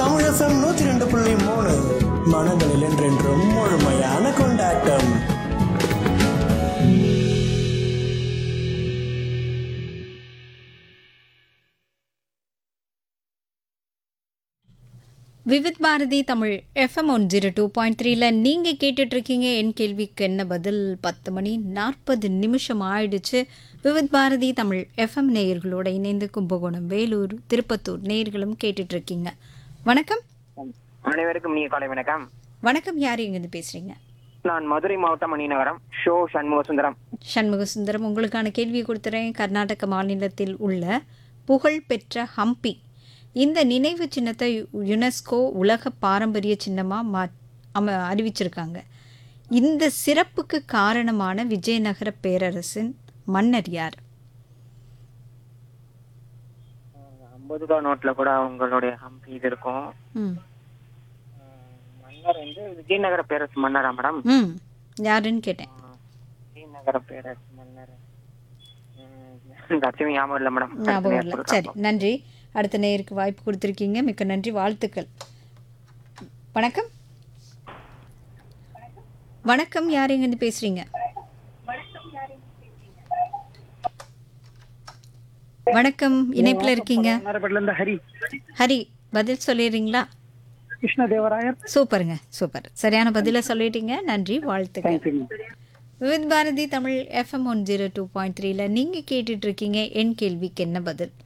தமிழசம் நூத்தி ரெண்டு புள்ளி மூணு மனங்களில் என்றென்றும் முழுமையான கொண்டாட்டம் Vividh Bharati Tamil FM one zero two point த்ரீல நீங்கள் கேட்டுட்ருக்கீங்க என் கேள்விக்கு என்ன பதில் பத்து மணி நாற்பது நிமிஷம் ஆயிடுச்சு விவித் பாரதி தமிழ் எஃப்எம் நேயர்களோட இணைந்து கும்பகோணம் வேலூர் திருப்பத்தூர் நேயர்களும் கேட்டுட்ருக்கீங்க வணக்கம் அனைவருக்கும் நீ காலை வணக்கம் வணக்கம் யார் இங்கேருந்து பேசுகிறீங்க நான் மதுரை மாவட்டம் மணிநகரம் ஷோ சண்முக சுந்தரம் சண்முக சுந்தரம் உங்களுக்கான கேள்வியை கொடுத்துறேன் கர்நாடக மாநிலத்தில் உள்ள புகழ்பெற்ற ஹம்பி இந்த நினைவு சின்னத்தை யுனெஸ்கோ உலக பாரம்பரிய சின்னமாக மா அம அறிவிச்சிருக்காங்க இந்த சிறப்புக்கு காரணமான விஜயநகர பேரரசின் மன்னர் யார் ஐம்பது ரூபா நோட்ல கூட உங்களுடைய ஹம்பி இது இருக்கும் ம் மன்னர் வந்து விஜயநகர பேரரசு மன்னரா மேடம் ம் யாருன்னு கேட்டேன் விஜயநகர பேரரசு மன்னர் ம், தட்சமி ஞாபகம் இல்லை மேடம் ஞாபகம் இல்லை சரி நன்றி அடுத்த நேயருக்கு வாய்ப்பு கொடுத்துருக்கீங்க மிக்க நன்றி வாழ்த்துக்கள் வணக்கம் வணக்கம் யார் எங்கேருந்து பேசுறீங்க வணக்கம் இணைப்பில் இருக்கீங்க இருந்து ஹரி ஹரி பதில் சொல்லிடுறீங்களா கிருஷ்ணதேவராயர் சூப்பருங்க சூப்பர் சரியான பதிலை சொல்லிட்டீங்க நன்றி வாழ்த்துக்கள் Vividh Bharati Tamil FM one zero two point த்ரீல நீங்கள் கேட்டுட்டு இருக்கீங்க என் கேள்விக்கு என்ன பதில்